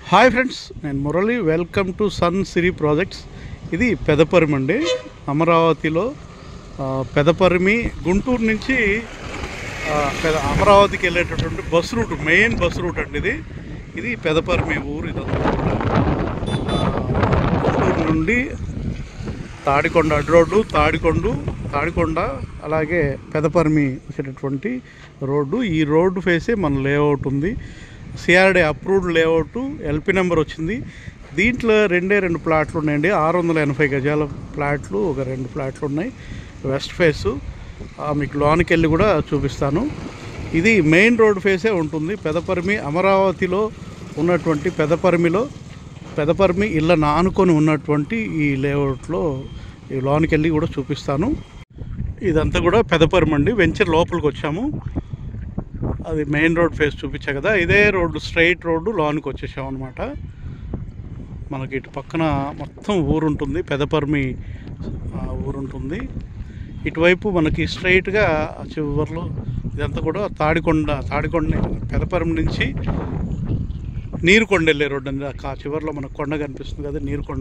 Hi friends నేను Murali welcome to Sun Siri projects ఇది పెదపరిమి అండి అమరావతిలో ఆ, పెదపరిమి గుంటూరు నుంచి ఆ, పెద అమరావతికి వెళ్ళేటటువంటి bus route main bus route అండి ఇది ఇది పెదపరిమి ఊరు ఇదంతా కూడా. ఆ, గుంటూరు నుండి తాడికొండ అడ్డు రోడ్డు తాడికొండు తాడికొండ అలాగే పెదపరిమి వచ్చేటటువంటి రోడ్డు ఈ రోడ్డు ఫేసే మన లేఅవుట్ ఉంది CRDA approved layout LP number వచ్చింది దీంట్లో రెండే రెండు ప్లాట్లు ఉన్నాయండి ఆరు వందల ఎనభై గజాల ప్లాట్లు ఒక రెండు ప్లాట్లు ఉన్నాయి వెస్ట్ ఫేసు ఆ, మీకు లోనికి వెళ్ళి కూడా చూపిస్తాను ఇది మెయిన్ రోడ్ ఫేసే ఉంటుంది పెదపరిమి అమరావతిలో ఉన్నటువంటి పెదపరిమిలో పెదపరిమి ఇళ్ళ నానుకొని ఉన్నటువంటి ఈ లేఅవుట్లో ఈ లోనికి వెళ్ళి కూడా చూపిస్తాను ఇదంతా కూడా పెదపరిమి అండి వెంచర్ లోపలికి వచ్చాము అది మెయిన్ రోడ్ ఫేస్ చూపించా కదా ఇదే రోడ్డు స్ట్రైట్ రోడ్డు లోనికి వచ్చేసాం అనమాట మనకి ఇటు పక్కన మొత్తం ఊరుంటుంది పెదపరిమి ఆ, ఊరుంటుంది ఇటువైపు మనకి స్ట్రైట్గా ఆ చివరిలో ఇదంతా కూడా తాడికొండ తాడికొండ పెదపరిమి నుంచి నీరుకొండ వెళ్ళే రోడ్డు అండి ఆ చివరిలో మనకు కొండ కనిపిస్తుంది కదా నీరుకొండ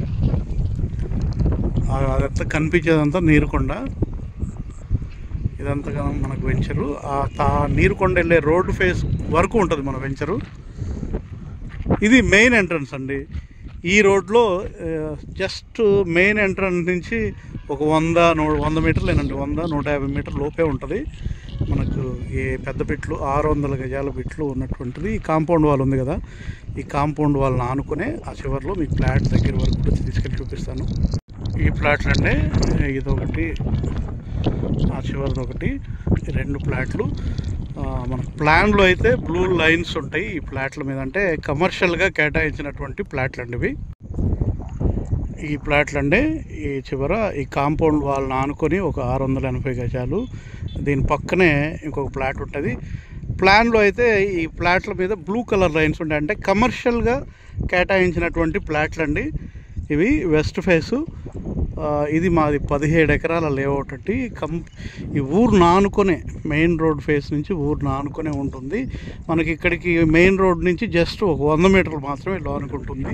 ఆ, అదంతా కనిపించేదంతా నీరుకొండ ఇదంతా కదా మనకు వెంచరు ఆ తా నీరుకొండ వెళ్ళే రోడ్డు ఫేస్ వరకు ఉంటుంది మన వెంచరు ఇది మెయిన్ ఎంట్రన్స్ అండి ఈ రోడ్లో జస్ట్ మెయిన్ ఎంట్రన్స్ నుంచి ఒక వంద నూ వంద మీటర్లు ఏనండి వంద నూట యాభై మీటర్ల లోపే ఉంటుంది మనకు ఈ పెద్ద బిట్లు ఆరు వందల గజాల బిట్లు ఉన్నటువంటిది ఈ కాంపౌండ్ వాల్ ఉంది కదా ఈ కాంపౌండ్ వాల్ని ఆనుకునే ఆ చివరిలో మీకు ఫ్లాట్ దగ్గర వరకు కూడా తీసుకెళ్ళి చూపిస్తాను ఈ ఫ్లాట్లు అండి ఇదొకటి ఆ చివరిది ఒకటి ఈ రెండు ఫ్లాట్లు ఆ, మన ప్లాన్లో అయితే బ్లూ లైన్స్ ఉంటాయి ఈ ఫ్లాట్ల మీద అంటే కమర్షియల్గా కేటాయించినటువంటి ఫ్లాట్లు అండి ఇవి ఈ ఫ్లాట్లు అండి ఈ చివర ఈ కాంపౌండ్ వాళ్ళని ఆనుకొని ఒక ఆరు వందల ఎనభై గజాలు దీని పక్కనే ఇంకొక ఫ్లాట్ ఉంటుంది ప్లాన్లో అయితే ఈ ఫ్లాట్ల మీద బ్లూ కలర్ లైన్స్ ఉంటాయి అంటే కమర్షియల్గా కేటాయించినటువంటి ఫ్లాట్లు అండి ఇవి వెస్ట్ ఫేసు ఆ, ఇది మాది పదిహేడు ఎకరాల లేఅవుట్ అండి కం ఈ ఊరు నానుకొనే మెయిన్ రోడ్ ఫేస్ నుంచి ఊరు నానుకొనే ఉంటుంది మనకి ఇక్కడికి మెయిన్ రోడ్ నుంచి జస్ట్ ఒక వంద మీటర్లు మాత్రమే లోనికి ఉంటుంది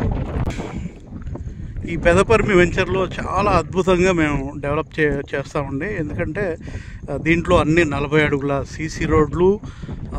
ఈ పెదపరిమి వెంచర్లో చాలా అద్భుతంగా మేము డెవలప్ చే చేస్తామండి ఎందుకంటే ఆ, దీంట్లో అన్ని నలభై అడుగుల సీసీ రోడ్లు ఆ,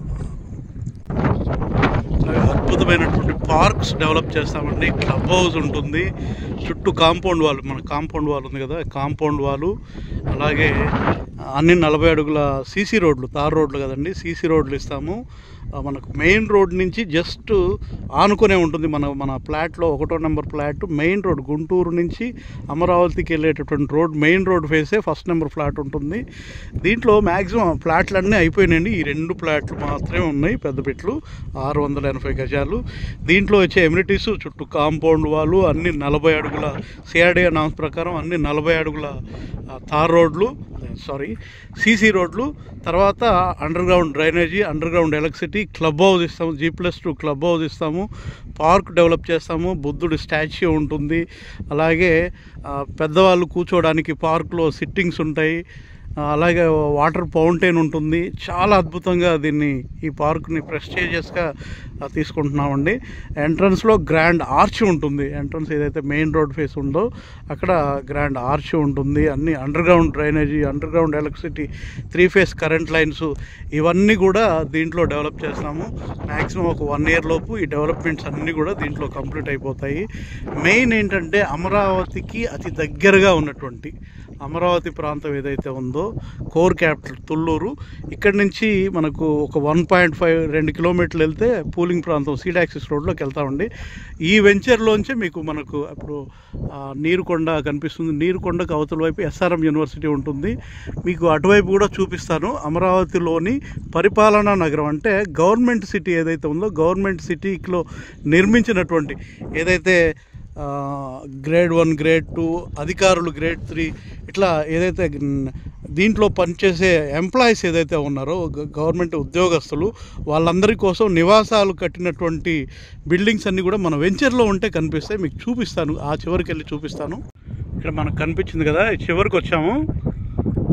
అలాగే అద్భుతమైనటువంటి పార్క్స్ డెవలప్ చేస్తామండి క్లబ్ హౌస్ ఉంటుంది చుట్టూ కాంపౌండ్ వాల్ మన కాంపౌండ్ వాల్ ఉంది కదా కాంపౌండ్ వాలు అలాగే అన్ని నలభై అడుగుల సీసీ రోడ్లు తార్ రోడ్లు కదండి సీసీ రోడ్లు ఇస్తాము ఆ, మనకు మెయిన్ రోడ్ నుంచి జస్ట్ ఆనుకునే ఉంటుంది మన మన ఫ్లాట్లో ఒకటో number flat main road Guntur నుంచి అమరావతికి వెళ్ళేటటువంటి రోడ్ మెయిన్ రోడ్ ఫేసే ఫస్ట్ నెంబర్ ఫ్లాట్ ఉంటుంది దీంట్లో మ్యాక్సిమం ఫ్లాట్లు అన్నీ అయిపోయినాయండి ఈ రెండు ఫ్లాట్లు మాత్రమే ఉన్నాయి పెద్ద పెట్లు ఆరు వందల ఎనభై గజాలు దీంట్లో వచ్చే ఎమ్యూనిటీస్ చుట్టూ కాంపౌండ్ వాళ్ళు అన్ని నలభై అడుగుల సిఆర్డీ నామ్స్ ప్రకారం అన్ని నలభై అడుగుల ఆ, తార్ రోడ్లు సారీ సీసీ రోడ్లు తర్వాత under ground drainage under ground electricity club house ఇస్తాము G plus two club house ఇస్తాము పార్క్ డెవలప్ చేస్తాము బుద్ధుడి స్టాచ్యూ ఉంటుంది అలాగే ఆ, పెద్దవాళ్ళు కూర్చోవడానికి పార్క్లో సిట్టింగ్స్ ఉంటాయి ఆ, అలాగే వాటర్ ఫౌంటైన్ ఉంటుంది చాలా అద్భుతంగా దీన్ని ఈ పార్క్ని ప్రెస్టేజియస్గా తీసుకుంటున్నామండి ఎంట్రన్స్లో గ్రాండ్ ఆర్చ్ ఉంటుంది ఎంట్రన్స్ ఏదైతే మెయిన్ రోడ్ ఫేస్ ఉందో అక్కడ గ్రాండ్ ఆర్చ్ ఉంటుంది అన్ని under ground drainage under ground electricity three phase current lines ఇవన్నీ కూడా దీంట్లో డెవలప్ చేస్తాము మ్యాక్సిమం ఒక వన్ ఇయర్ లోపు ఈ డెవలప్మెంట్స్ అన్నీ కూడా దీంట్లో కంప్లీట్ అయిపోతాయి మెయిన్ ఏంటంటే అమరావతికి అతి దగ్గరగా ఉన్నటువంటి అమరావతి ప్రాంతం ఏదైతే ఉందో కోర్ క్యాపిటల్ తుళ్ళూరు ఇక్కడి నుంచి మనకు ఒక వన్ పాయింట్ ఫైవ్ రెండు కిలోమీటర్లు వెళ్తే పూలింగ్ ప్రాంతం సీడాక్సిస్ రోడ్లోకి వెళ్తామండి ఈ వెంచర్లోంచే మీకు మనకు అప్పుడు ఆ, నీరుకొండ కనిపిస్తుంది నీరుకొండకు అవతల వైపు ఎస్ఆర్ఎం యూనివర్సిటీ ఉంటుంది మీకు అటువైపు కూడా చూపిస్తాను అమరావతిలోని పరిపాలనా నగరం అంటే గవర్నమెంట్ సిటీ ఏదైతే ఉందో గవర్నమెంట్ సిటీలో నిర్మించినటువంటి ఏదైతే ఆ, గ్రేడ్ వన్ గ్రేడ్ టూ అధికారులు గ్రేడ్ త్రీ ఇట్లా ఏదైతే న్- దీంట్లో పనిచేసే ఎంప్లాయీస్ ఏదైతే ఉన్నారో గ- గవర్నమెంట్ ఉద్యోగస్తులు వాళ్ళందరి కోసం నివాసాలు కట్టినటువంటి బిల్డింగ్స్ అన్నీ కూడా మన వెంచర్లో ఉంటే కనిపిస్తాయి మీకు చూపిస్తాను ఆ చివరికి వెళ్ళి చూపిస్తాను ఇక్కడ మనకు కనిపించింది కదా ఈ చివరికి వచ్చాము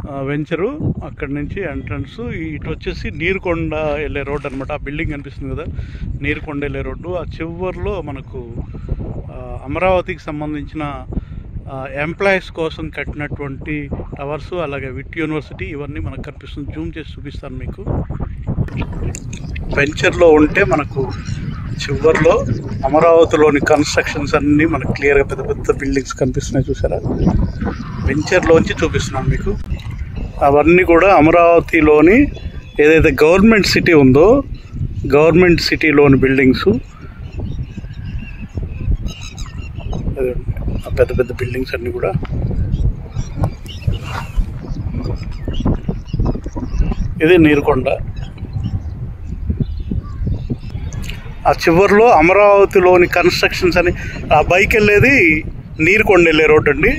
వెంచరు అక్కడి నుంచి ఎంట్రన్స్ ఇటు వచ్చేసి నీరుకొండ వెళ్ళే రోడ్ అనమాట ఆ బిల్డింగ్ కనిపిస్తుంది కదా నీరుకొండ వెళ్ళే రోడ్డు ఆ చివరిలో మనకు ఆ, అమరావతికి సంబంధించిన ఎంప్లాయీస్ కోసం కట్టినటువంటి టవర్స్ అలాగే విట్ యూనివర్సిటీ ఇవన్నీ మనకు కనిపిస్తుంది జూమ్ చేసి చూపిస్తాను మీకు వెంచర్లో ఉంటే మనకు చివరిలో అమరావతిలోని కన్స్ట్రక్షన్స్ అన్నీ మనకు క్లియర్గా పెద్ద పెద్ద బిల్డింగ్స్ కనిపిస్తున్నాయి చూసారా వెంచర్లోంచి చూపిస్తున్నాను మీకు అవన్నీ కూడా అమరావతిలోని ఏదైతే గవర్నమెంట్ సిటీ ఉందో గవర్నమెంట్ సిటీలోని బిల్డింగ్స్ అదండి, ఆ పెద్ద పెద్ద బిల్డింగ్స్ అన్నీ కూడా ఇది నీరుకొండ ఆ చివరిలో అమరావతిలోని కన్స్ట్రక్షన్స్ అని ఆ బైక్ వెళ్ళేది నీరుకొండ వెళ్ళే రోడ్ అండి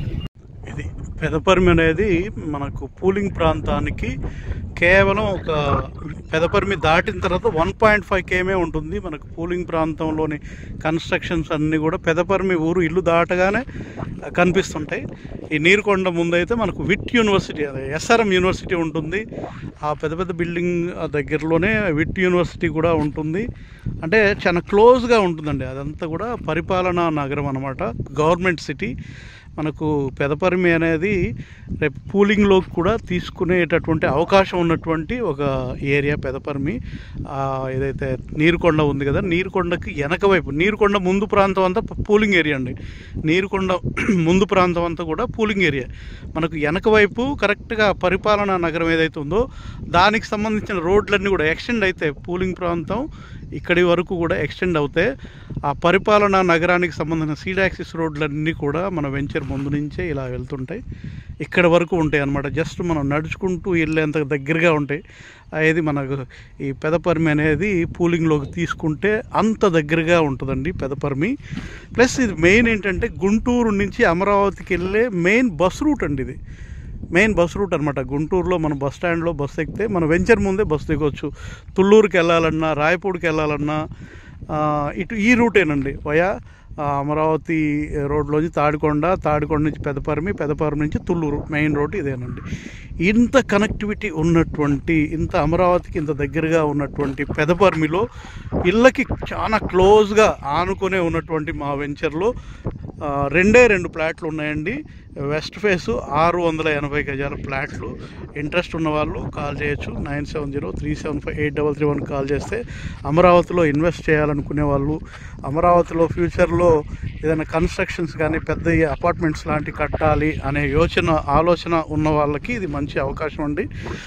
ఇది పెదపర్మి అనేది మనకు పూలింగ్ ప్రాంతానికి కేవలం ఒక పెదపర్మి దాటిన తర్వాత వన్ పాయింట్ ఫైవ్ కేమే ఉంటుంది మనకు పూలింగ్ ప్రాంతంలోని కన్స్ట్రక్షన్స్ అన్నీ కూడా పెదపర్మి ఊరు ఇల్లు దాటగానే కనిపిస్తుంటాయి ఈ నీరుకొండ ముందైతే మనకు విట్ యూనివర్సిటీ అదే ఎస్ఆర్ఎం యూనివర్సిటీ ఉంటుంది ఆ పెద్ద పెద్ద బిల్డింగ్ దగ్గరలోనే విట్ యూనివర్సిటీ కూడా ఉంటుంది అంటే చాలా క్లోజ్గా ఉంటుందండి అదంతా కూడా పరిపాలనా నగరం అనమాట గవర్నమెంట్ సిటీ మనకు పెదపరిమి అనేది రేపు పూలింగ్లోకి కూడా తీసుకునేటటువంటి అవకాశం ఉన్నటువంటి ఒక ఏరియా పెదపరిమి ఆ, ఏదైతే నీరుకొండ ఉంది కదా నీరుకొండకి వెనక వైపు నీరుకొండ ముందు ప్రాంతం అంతా పూలింగ్ ఏరియా అండి నీరుకొండ ముందు ప్రాంతం అంతా కూడా పూలింగ్ ఏరియా మనకు వెనక వైపు కరెక్ట్గా పరిపాలనా నగరం ఏదైతే ఉందో దానికి సంబంధించిన రోడ్లన్నీ కూడా ఎక్స్టెండ్ అయితే పూలింగ్ ప్రాంతం ఇక్కడి వరకు కూడా ఎక్స్టెండ్ అవుతాయి ఆ పరిపాలనా నగరానికి సంబంధించిన సీడ్ యాక్సిస్ రోడ్లన్నీ కూడా మన వెంచర్ ముందు నుంచే ఇలా వెళ్తుంటాయి ఇక్కడ వరకు ఉంటాయి అన్నమాట జస్ట్ మనం నడుచుకుంటూ వెళ్ళేంత దగ్గరగా ఉంటాయి అనేది మనకు ఈ పెదపర్మి అనేది పూలింగ్లోకి తీసుకుంటే అంత దగ్గరగా ఉంటుందండి పెదపర్మి ప్లస్ ఇది మెయిన్ ఏంటంటే గుంటూరు నుంచి అమరావతికి వెళ్ళే మెయిన్ బస్ రూట్ అండి ఇది మెయిన్ బస్ రూట్ అనమాట గుంటూరులో మన బస్ స్టాండ్లో బస్ ఎక్కితే మన వెంచర్ ముందే బస్ దిగొచ్చు తుళ్ళూరుకి వెళ్ళాలన్నా రాయపూడికి వెళ్ళాలన్నా ఆ, ఇటు ఈ రూటేనండి వయా ఆ, అమరావతి రోడ్లోంచి తాడికొండ తాడికొండ నుంచి పెదపర్మి పెదపర్మి నుంచి తుళ్ళూరు మెయిన్ రోడ్ ఇదేనండి ఇంత కనెక్టివిటీ ఉన్నటువంటి ఇంత అమరావతికి ఇంత దగ్గరగా ఉన్నటువంటి పెదపర్మిలో ఇళ్ళకి చాలా క్లోజ్గా ఆనుకునే ఉన్నటువంటి మా వెంచర్లో ఆ, రెండే రెండు ప్లాట్లు ఉన్నాయండి వెస్ట్ ఫేస్ ఆరు వందల ఎనభై గజాల ప్లాట్లు ఇంట్రెస్ట్ ఉన్న వాళ్ళు కాల్ చేయొచ్చు nine seven zero three seven five eight double three one call చేస్తే అమరావతిలో ఇన్వెస్ట్ చేయాలనుకునే వాళ్ళు అమరావతిలో ఫ్యూచర్లో ఏదైనా కన్స్ట్రక్షన్స్ కానీ పెద్ద అపార్ట్మెంట్స్ లాంటి కట్టాలి అనే యోచన ఆలోచన ఉన్న వాళ్ళకి ఇది మంచి అవకాశం అండి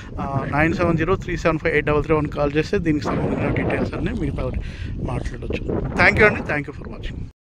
nine seven zero three seven five eight double three one call చేస్తే దీనికి సంబంధించిన డీటెయిల్స్ అన్నీ మిగతా మాట్లాడవచ్చు థ్యాంక్ యూ అండి థ్యాంక్ యూ ఫర్ వాచింగ్